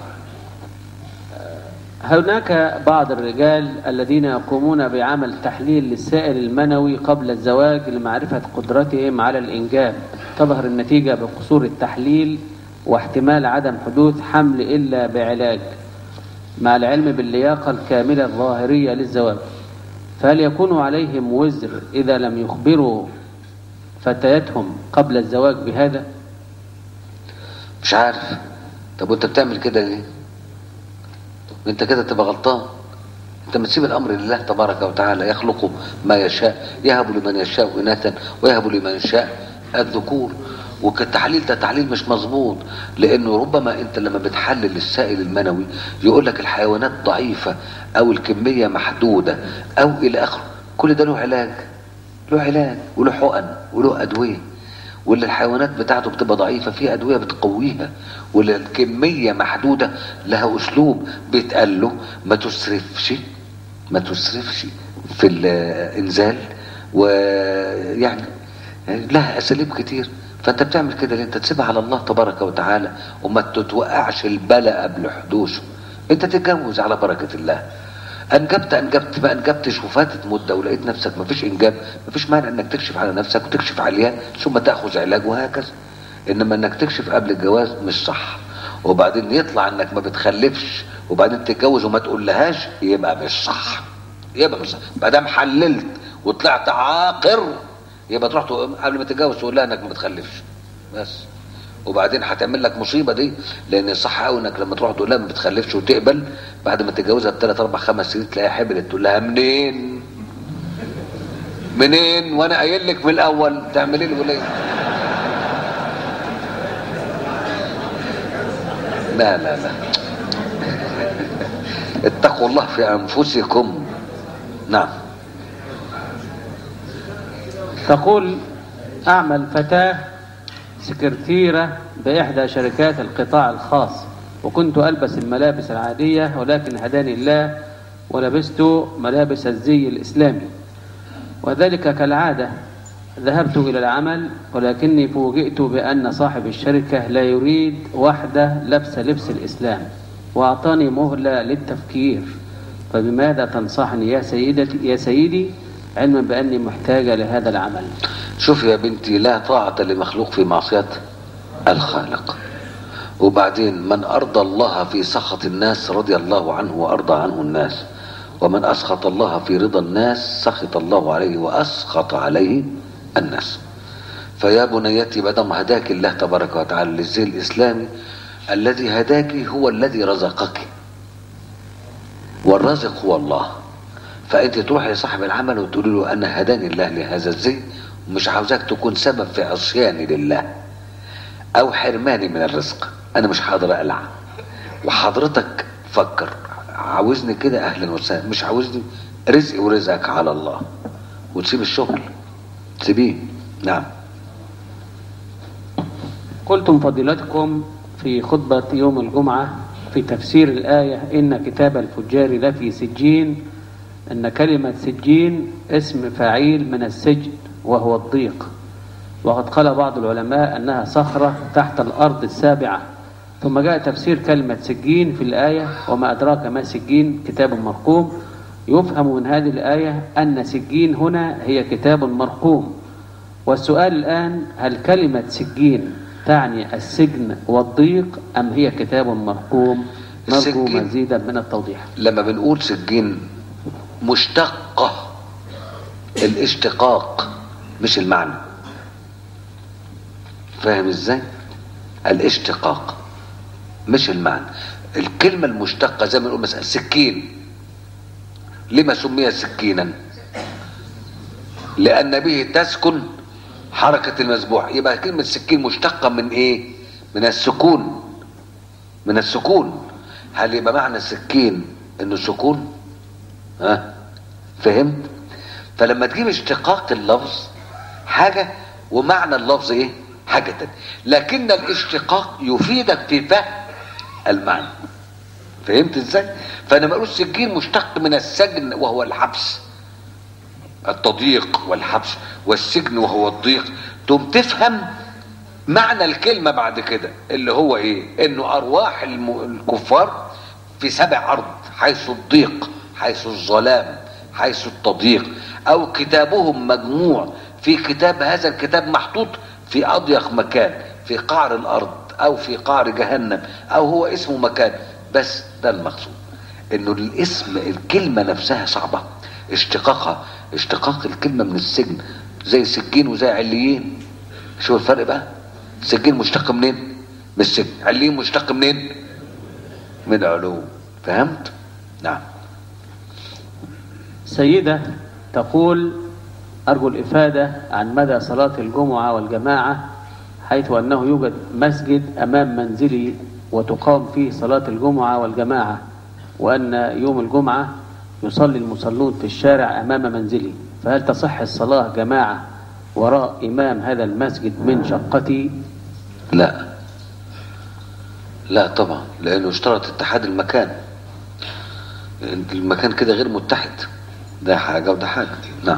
هناك بعض الرجال الذين يقومون بعمل تحليل للسائل المنوي قبل الزواج لمعرفة قدرتهم على الإنجاب تظهر النتيجة بقصور التحليل واحتمال عدم حدوث حمل إلا بعلاج مع العلم باللياقة الكاملة الظاهرية للزواج فهل يكون عليهم وزر إذا لم يخبروا فتياتهم قبل الزواج بهذا؟ مش عارف طب وانت بتعمل كده ليه انت كده تبقى غلطان انت ما تسيب الامر لله تبارك وتعالى يخلق ما يشاء يهب لمن يشاء اناثا ويهب لمن يشاء الذكور والتحليل ده تحليل مش مظبوط لانه ربما انت لما بتحلل السائل المنوي يقول لك الحيوانات ضعيفه او الكميه محدوده او الى اخره كل ده له علاج له علاج وله حقن وله ادويه واللي الحيوانات بتاعته بتبقى ضعيفة في أدوية بتقويها واللي الكمية محدودة لها أسلوب بيتقال له ما تسرفش ما تسرفش في الإنزال ويعني يعني لها أساليب كتير فأنت بتعمل كده ليه؟ أنت تسيبها على الله تبارك وتعالى وما تتوقعش البلاء قبل حدوثه أنت تتجوز على بركة الله انجبت انجبت ما انجبتش وفاتت مده ولقيت نفسك ما فيش انجاب ما فيش مانع انك تكشف على نفسك وتكشف عليها ثم تاخذ علاج وهكذا انما انك تكشف قبل الجواز مش صح وبعدين يطلع انك ما بتخلفش وبعدين تتجوز وما تقولهاش يبقى مش صح يبقى مش صح ما دام حللت وطلعت عاقر يبقى تروح تقول- قبل ما تتجوز تقول لها انك ما بتخلفش بس وبعدين هتعمل لك مصيبه دي لان صح قوي انك لما تروح تقول لها ما بتخلفش وتقبل بعد ما تتجوزها بثلاث اربع خمس سنين تلاقيها حبلت تقول لها منين؟ منين؟ وانا قايل لك من الاول تعملي له ليه؟ لا لا لا اتقوا الله في انفسكم نعم تقول أعمل فتاة سكرتيرة بإحدى شركات القطاع الخاص وكنت ألبس الملابس العادية ولكن هداني الله ولبست ملابس الزي الإسلامي وذلك كالعادة ذهبت إلى العمل ولكني فوجئت بأن صاحب الشركة لا يريد وحدة لبس لبس الإسلام وأعطاني مهلة للتفكير فبماذا تنصحني يا سيدتي يا سيدي علما بأني محتاجة لهذا العمل شوف يا بنتي لا طاعة لمخلوق في معصية الخالق وبعدين من أرضى الله في سخط الناس رضي الله عنه وأرضى عنه الناس ومن أسخط الله في رضا الناس سخط الله عليه وأسخط عليه الناس فيا بنيتي بدم هداك الله تبارك وتعالى للزي الإسلامي الذي هداك هو الذي رزقك والرازق هو الله فأنت تروحي لصاحب العمل وتقولي له أنا هداني الله لهذا الزي ومش عاوزاك تكون سبب في عصياني لله أو حرماني من الرزق أنا مش هقدر أقلع وحضرتك فكر عاوزني كده أهلا وسهلا مش عاوزني رزقي ورزقك على الله وتسيب الشغل تسيبيه نعم قلتم فضيلتكم في خطبة يوم الجمعة في تفسير الآية إن كتاب الفجار لفي سجين أن كلمة سجين اسم فعيل من السجن وهو الضيق وقد قال بعض العلماء أنها صخرة تحت الأرض السابعة ثم جاء تفسير كلمة سجين في الآية وما أدراك ما سجين كتاب مرقوم يفهم من هذه الآية أن سجين هنا هي كتاب مرقوم والسؤال الآن هل كلمة سجين تعني السجن والضيق أم هي كتاب مرقوم نرجو السجين. مزيدا من التوضيح لما بنقول سجين مشتقة الاشتقاق مش المعنى فاهم ازاي الاشتقاق مش المعنى الكلمة المشتقة زي ما نقول مثلا سكين لما سمي سكينا لأن به تسكن حركة المذبوح يبقى كلمة سكين مشتقة من ايه من السكون من السكون هل يبقى معنى السكين انه سكون ها فهمت فلما تجيب اشتقاق اللفظ حاجة ومعنى اللفظ ايه حاجة تانية لكن الاشتقاق يفيدك في فهم المعنى فهمت ازاي فانا بقول السجين مشتق من السجن وهو الحبس التضييق والحبس والسجن وهو الضيق تقوم تفهم معنى الكلمة بعد كده اللي هو ايه انه ارواح الم- الكفار في سبع ارض حيث الضيق حيث الظلام حيث التضييق او كتابهم مجموع في كتاب هذا الكتاب محطوط في اضيق مكان في قعر الارض او في قعر جهنم او هو اسمه مكان بس ده المقصود انه الاسم الكلمة نفسها صعبة اشتقاقها اشتقاق الكلمة من السجن زي سجين وزي عليين شو الفرق بقى سجين مشتق منين من السجن عليين مشتق منين من علو فهمت نعم سيدة تقول أرجو الإفادة عن مدى صلاة الجمعة والجماعة حيث أنه يوجد مسجد أمام منزلي وتقام فيه صلاة الجمعة والجماعة وأن يوم الجمعة يصلي المصلون في الشارع أمام منزلي فهل تصح الصلاة جماعة وراء إمام هذا المسجد من شقتي لا لا طبعا لانه اشترط اتحاد المكان المكان كده غير متحد ده حاجة وده حاجة نعم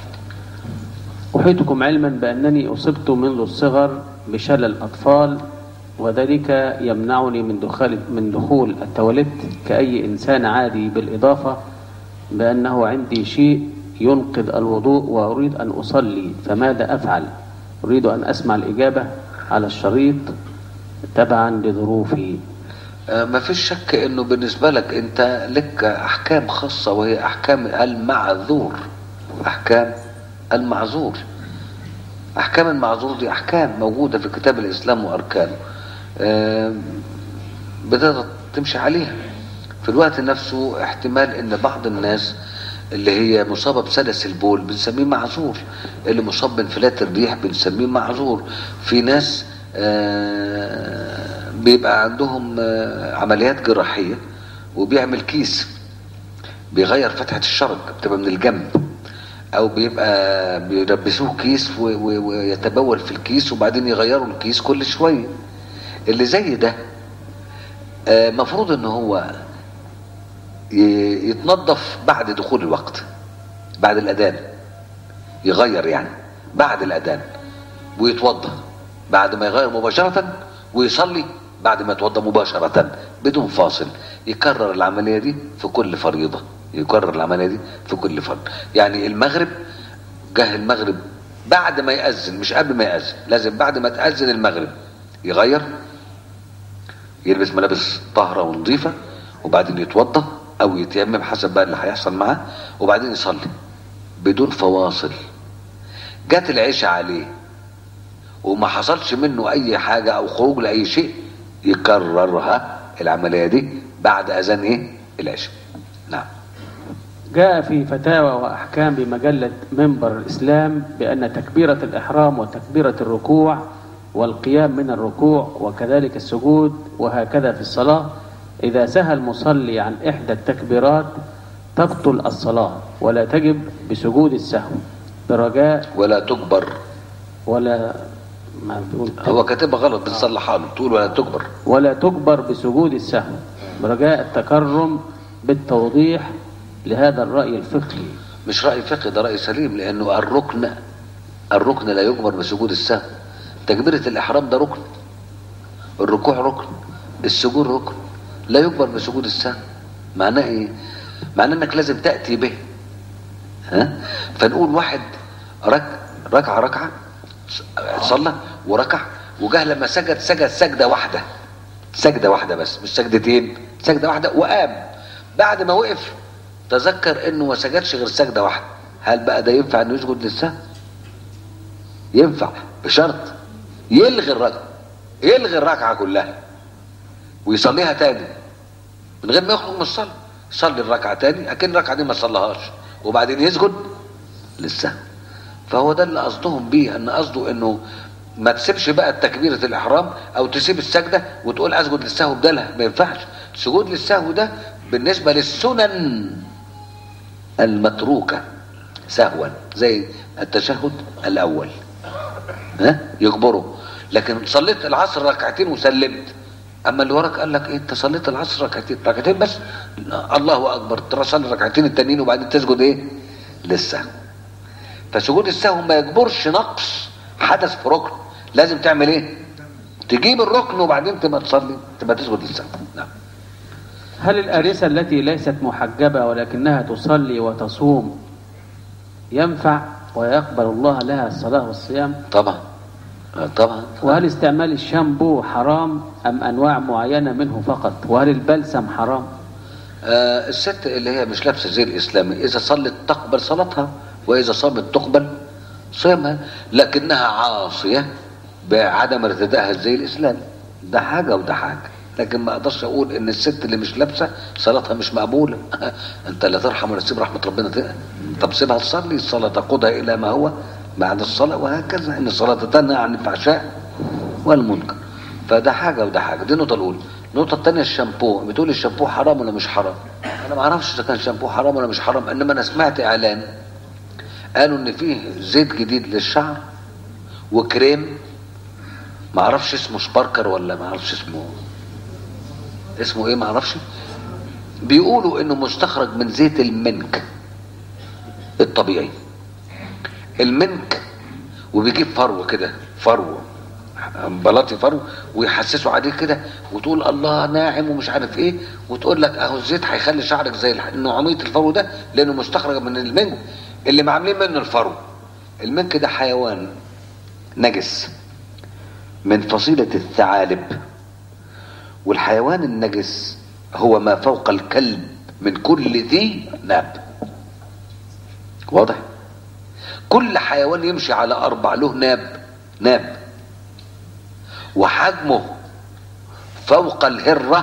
أحيطكم علما بأنني أصبت منذ الصغر بشلل أطفال وذلك يمنعني من دخول من دخول التواليت كأي إنسان عادي بالإضافة بأنه عندي شيء ينقذ الوضوء وأريد أن أصلي فماذا أفعل؟ أريد أن أسمع الإجابة على الشريط تبعا لظروفي آه، ما فيش شك انه بالنسبة لك انت لك احكام خاصة وهي احكام المعذور احكام المعذور احكام المعذور دي احكام موجودة في كتاب الاسلام واركانه آه، بتقدر تمشي عليها في الوقت نفسه احتمال ان بعض الناس اللي هي مصابة بسلس البول بنسميه معذور اللي مصاب بانفلات الريح بنسميه معذور في ناس آه، بيبقى عندهم آه، عمليات جراحية وبيعمل كيس بيغير فتحة الشرج بتبقى من الجنب او بيبقى بيلبسوه كيس و- و- ويتبول في الكيس وبعدين يغيروا الكيس كل شويه اللي زي ده آه، مفروض ان هو ي- يتنظف بعد دخول الوقت بعد الاذان يغير يعني بعد الاذان ويتوضا بعد ما يغير مباشره ويصلي بعد ما يتوضا مباشره بدون فاصل يكرر العمليه دي في كل فريضه يكرر العمليه دي في كل فرض يعني المغرب جه المغرب بعد ما يأذن مش قبل ما يأذن لازم بعد ما تأذن المغرب يغير يلبس ملابس طاهرة ونظيفة وبعدين يتوضا او يتيمم حسب بقى اللي هيحصل معاه وبعدين يصلي بدون فواصل جت العشاء عليه وما حصلش منه اي حاجة او خروج لاي شيء يكررها العملية دي بعد اذان ايه العشاء نعم جاء في فتاوى وأحكام بمجلة منبر الإسلام بأن تكبيرة الإحرام وتكبيرة الركوع والقيام من الركوع وكذلك السجود وهكذا في الصلاة إذا سهى المصلي عن إحدى التكبيرات تبطل الصلاة ولا تجب بسجود السهو برجاء ولا تكبر ولا ما بيقول هو كاتبها غلط بنصلحها له تقول ولا تكبر ولا تجبر بسجود السهو برجاء التكرم بالتوضيح لهذا الرأي الفقهي مش رأي فقهي ده رأي سليم لأنه الركن الركن لا يجبر بسجود السهو تكبيرة الإحرام ده ركن الركوع ركن السجود ركن لا يجبر بسجود السهو معناه إيه؟ معناه إنك لازم تأتي به ها فنقول واحد رك ركعة ركعة صلى وركع وجه لما سجد سجد سجدة واحدة سجدة واحدة بس مش سجدتين سجدة واحدة وقام بعد ما وقف تذكر انه ما سجدش غير سجدة واحدة هل بقى ده ينفع انه يسجد للسهو ينفع بشرط يلغي الركعة يلغي الركعة كلها ويصليها تاني من غير ما يخرج من الصلاة يصلي الركعة تاني اكن الركعة دي ما صلىهاش وبعدين يسجد للسهو فهو ده اللي قصدهم بيه ان قصده انه ما تسيبش بقى تكبيرة الإحرام أو تسيب السجدة وتقول أسجد للسهو بدالها ما ينفعش سجود للسهو ده بالنسبة للسنن المتروكة سهوا زي التشهد الأول ها يجبره لكن صليت العصر ركعتين وسلمت اما اللي وراك قال لك ايه انت صليت العصر ركعتين ركعتين بس الله اكبر تصلي الركعتين التانيين وبعدين تسجد ايه للسهو فسجود السهو ما يجبرش نقص حدث في ركن لازم تعمل ايه تجيب الركن وبعدين تبقى تصلي تبقى تسجد للسهو نعم هل الآرسة التي ليست محجبة ولكنها تصلي وتصوم ينفع ويقبل الله لها الصلاة والصيام طبعا آه طبعا وهل استعمال الشامبو حرام أم أنواع معينة منه فقط وهل البلسم حرام آه الست اللي هي مش لابسه زي الاسلامي اذا صلت تقبل صلاتها واذا صامت تقبل صيامها لكنها عاصيه بعدم ارتدائها زي الاسلامي ده حاجه وده حاجه لكن ما اقدرش اقول ان الست اللي مش لابسه صلاتها مش مقبوله انت لا ترحم ولا تسيب رحمه ربنا ت- طب سيبها تصلي الصلاه تقودها الى ما هو بعد الصلاه وهكذا ان الصلاه تنهى عن الفحشاء والمنكر فده حاجه وده حاجه دي النقطه الاولى النقطه الثانيه الشامبو بتقول الشامبو حرام ولا مش حرام انا ما اعرفش اذا كان شامبو حرام ولا مش حرام انما انا سمعت اعلان قالوا ان فيه زيت جديد للشعر وكريم ما اعرفش اسمه سباركر ولا ما اعرفش اسمه اسمه ايه ما اعرفش بيقولوا انه مستخرج من زيت المنك الطبيعي المنك وبيجيب فرو كده فرو بلاطي فرو ويحسسوا عليه كده وتقول الله ناعم ومش عارف ايه وتقول لك اهو الزيت هيخلي شعرك زي الح- نعوميه الفرو ده لانه مستخرج من المنك اللي معاملين منه الفرو المنك ده حيوان نجس من فصيله الثعالب والحيوان النجس هو ما فوق الكلب من كل ذي ناب واضح كل حيوان يمشي على اربع له ناب ناب وحجمه فوق الهرة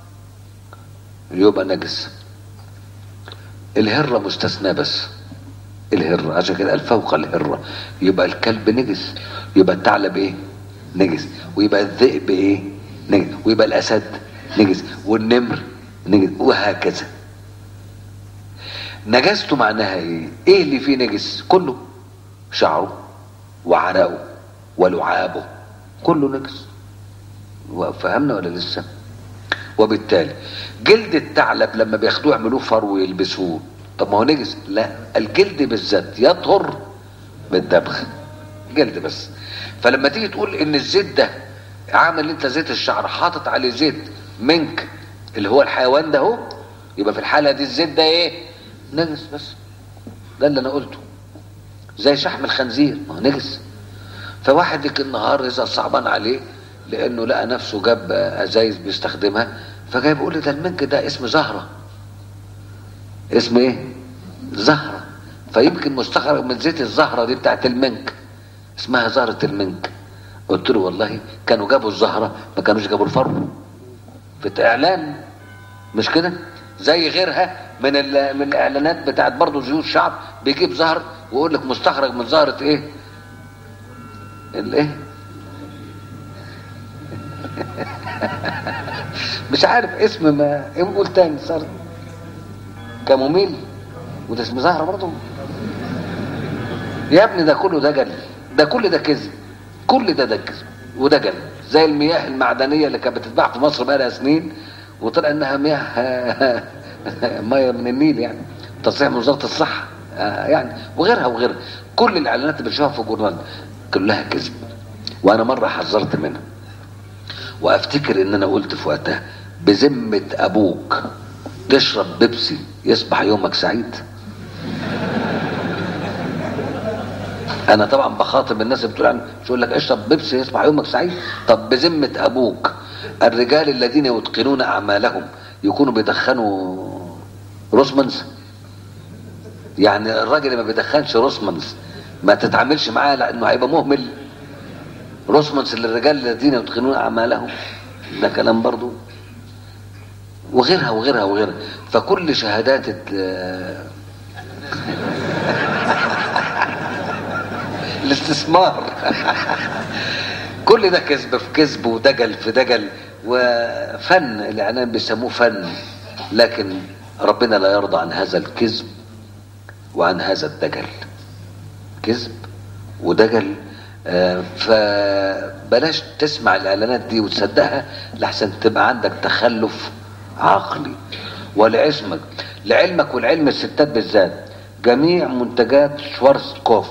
يبقى نجس الهرة مستثنى بس الهرة عشان كده قال فوق الهرة يبقى الكلب نجس يبقى الثعلب ايه نجس ويبقى الذئب ايه نجس ويبقى الاسد نجس والنمر نجس وهكذا نجاسته معناها ايه ايه اللي فيه نجس كله شعره وعرقه ولعابه كله نجس فهمنا ولا لسه وبالتالي جلد الثعلب لما بياخدوه يعملوه فرو ويلبسوه طب ما هو نجس لا الجلد بالذات يطهر بالدبغ جلد بس فلما تيجي تقول ان الزيت ده عامل انت زيت الشعر حاطط عليه زيت منك اللي هو الحيوان ده اهو يبقى في الحاله دي الزيت ده ايه نجس بس ده اللي انا قلته زي شحم الخنزير ما هو نجس فواحد لك النهار اذا صعبان عليه لانه لقى نفسه جاب ازايز بيستخدمها فجاي بيقول لي ده المنك ده اسم زهره اسم ايه زهره فيمكن مستخرج من زيت الزهره دي بتاعت المنك اسمها زهره المنك قلت له والله كانوا جابوا الزهره ما كانوش جابوا الفرو في اعلان مش كده زي غيرها من ال- من الاعلانات بتاعت برضه زيوت شعب بيجيب زهر ويقول لك مستخرج من زهره ايه الايه مش عارف اسم ما ايه قول تاني صار كمميل وده اسم زهره برضه يا ابني ده كله دجل ده كل ده كذب كل ده ده كذب ودجل زي المياه المعدنيه اللي كانت بتتباع في مصر بقى لها سنين وطلع انها مياه ميه من النيل يعني تصريح من وزاره الصحه آه، يعني وغيرها وغيرها كل الاعلانات اللي بنشوفها في الجورنال كلها كذب وانا مره حذرت منها وافتكر ان انا قلت في وقتها بذمه ابوك تشرب بيبسي يصبح يومك سعيد انا طبعا بخاطب الناس اللي بتقول عنه مش يقول لك اشرب بيبسي يصبح يومك سعيد طب بذمه ابوك الرجال الذين يتقنون اعمالهم يكونوا بيدخنوا روسمانز يعني الراجل اللي ما بيدخنش روسمانز ما تتعاملش معاه لانه هيبقى مهمل روسمانز للرجال الذين يتقنون اعمالهم ده كلام برضو وغيرها وغيرها وغيرها فكل شهادات ال- الاستثمار كل ده كذب في كذب ودجل في دجل وفن الاعلام بيسموه فن لكن ربنا لا يرضى عن هذا الكذب وعن هذا الدجل كذب ودجل آه، فبلاش تسمع الاعلانات دي وتصدقها لحسن تبقى عندك تخلف عقلي ولعلمك لعلمك والعلم الستات بالذات جميع منتجات شوارزكوف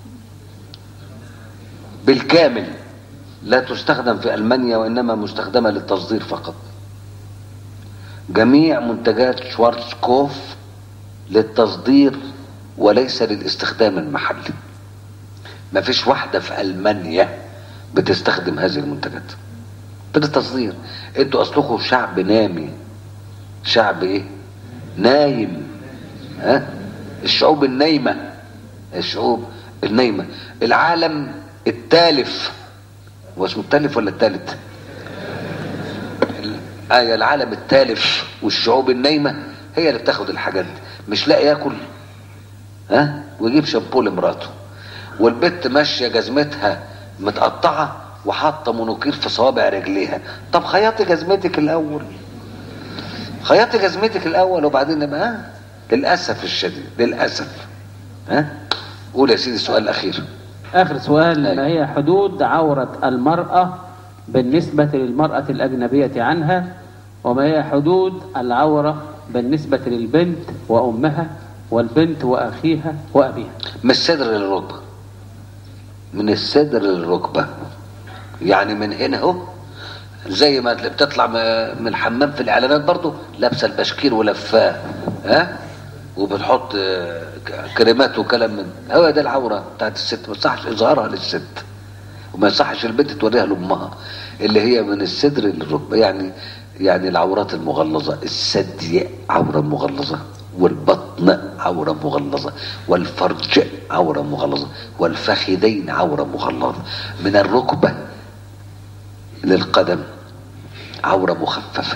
بالكامل لا تستخدم في المانيا وانما مستخدمه للتصدير فقط جميع منتجات شوارزكوف للتصدير وليس للاستخدام المحلي ما فيش واحدة في ألمانيا بتستخدم هذه المنتجات للتصدير انتوا اصلكم شعب نامي شعب ايه نايم ها الشعوب النايمة الشعوب النايمة العالم التالف هو اسمه التالف ولا التالت آية العالم التالف والشعوب النايمة هي اللي بتاخد الحاجات دي مش لاقي ياكل ها ويجيب شامبو لمراته والبت ماشيه جزمتها متقطعه وحاطه منوكير في صوابع رجليها طب خيطي جزمتك الاول خيطي جزمتك الاول وبعدين نبقى ها للاسف الشديد للاسف ها قول يا سيدي السؤال الاخير آخر سؤال أيوة. ما هي حدود عورة المرأة بالنسبة للمرأة الأجنبية عنها وما هي حدود العورة بالنسبة للبنت وأمها والبنت وأخيها وأبيها من الصدر للركبه من الصدر للركبه يعني من هنا اهو زي ما بتطلع م- من الحمام في الاعلانات برضو لابسه البشكير ولفاه ها وبتحط آه، ك- كريمات وكلام من هو ده العوره بتاعت الست ما يصحش اظهارها للست وما يصحش البنت توريها لامها اللي هي من الصدر للركبه يعني يعني العورات المغلظه الثدي عوره مغلظه والبطن عوره مغلظه والفرج عوره مغلظه والفخذين عوره مغلظه من الركبه للقدم عوره مخففه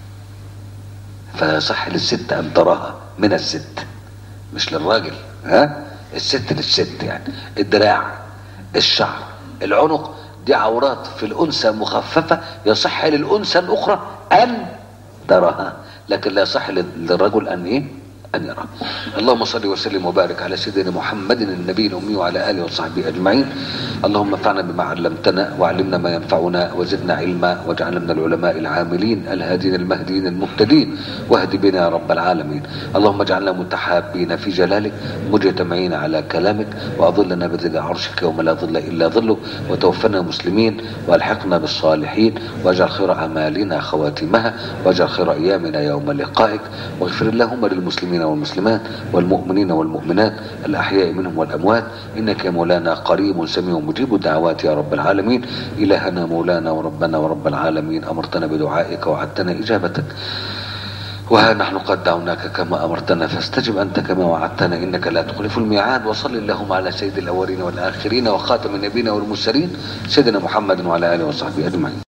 فيصح للست ان تراها من الست مش للراجل ها الست للست يعني الدراع الشعر العنق دي عورات في الانثى مخففه يصح للانثى الاخرى ان تراها لكن لا يصح لل- للرجل ان ايه أن يرى اللهم صل وسلم وبارك على سيدنا محمد النبي الأمي وعلى آله وصحبه أجمعين اللهم انفعنا بما علمتنا وعلمنا ما ينفعنا وزدنا علما واجعلنا من العلماء العاملين الهادين المهديين المهتدين واهد بنا يا رب العالمين اللهم اجعلنا متحابين في جلالك مجتمعين على كلامك وأظلنا بظل عرشك يوم لا ظل إلا ظلك وتوفنا مسلمين والحقنا بالصالحين واجعل خير أعمالنا خواتمها واجعل خير أيامنا يوم لقائك واغفر اللهم للمسلمين والمسلمات والمؤمنين والمؤمنات الأحياء منهم والأموات إنك يا مولانا قريب سميع مجيب الدعوات يا رب العالمين إلهنا مولانا وربنا ورب العالمين أمرتنا بدعائك وعدتنا إجابتك وها نحن قد دعوناك كما أمرتنا فاستجب أنت كما وعدتنا إنك لا تخلف الميعاد وصل اللهم على سيد الأولين والآخرين وخاتم النبيين والمرسلين سيدنا محمد وعلى آله وصحبه أجمعين